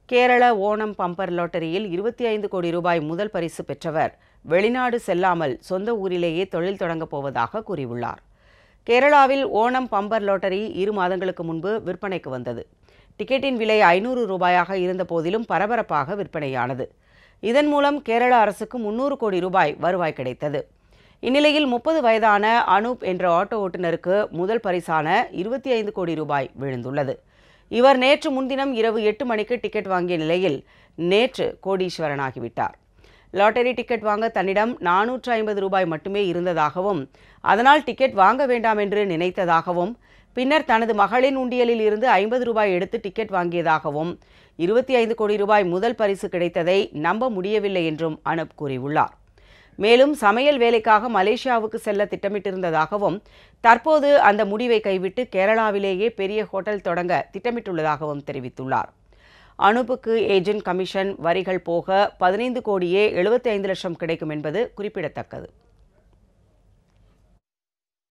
Kerala Onam bumper லாட்டரியில் இருபத்தி ஐந்து கோடி ரூபாய் முதல் பரிசு பெற்றவர் வெளிநாடு செல்லாமல் சொந்த ஊரிலேயே தொழில் தொடங்கப் போவதாக கூறியுள்ளார் கேரளாவில் ஓணம் பம்பர் லாட்டரி இரு மாதங்களுக்கு முன்பு விற்பனைக்கு வந்தது டிக்கெட்டின் விலை ஐநூறு ரூபாயாக இருந்த போதிலும் பரபரப்பாக விற்பனையானது இதன் மூலம் கேரள அரசுக்கு முன்னூறு கோடி ரூபாய் வருவாய் கிடைத்தது இந்நிலையில் முப்பது வயதான அனூப் என்ற ஆட்டோ ஓட்டுநருக்கு முதல் பரிசான இருபத்தி ஐந்து கோடி ரூபாய் விழுந்துள்ளது இவர் நேற்று முன்தினம் இரவு எட்டு மணிக்கு டிக்கெட் வாங்கிய நிலையில் நேற்று கோடீஸ்வரனாகிவிட்டார் லாட்டரி டிக்கெட் வாங்க தன்னிடம் நானூற்று ஐம்பது ரூபாய் மட்டுமே இருந்ததாகவும் அதனால் டிக்கெட் வாங்க வேண்டாம் என்று நினைத்ததாகவும் பின்னர் தனது மகளின் உண்டியலில் இருந்து ஐம்பது ரூபாய் எடுத்து டிக்கெட் வாங்கியதாகவும் இருபத்தி ஐந்து கோடி ரூபாய் முதல் பரிசு கிடைத்ததை நம்ப முடியவில்லை என்றும் அனுப் கூறியுள்ளார் மேலும் சமையல் வேலைக்காக மலேசியாவுக்கு செல்ல திட்டமிட்டிருந்ததாகவும் தற்போது அந்த முடிவை கைவிட்டு கேரளாவிலேயே பெரிய ஹோட்டல் தொடங்க திட்டமிட்டுள்ளதாகவும் தெரிவித்துள்ளார் அனுப்புக்கு ஏஜென்ட் கமிஷன் வரிகள் போக பதினைந்து கோடியே எழுபத்தி ஐந்து லட்சம் கிடைக்கும் என்பது குறிப்பிடத்தக்கது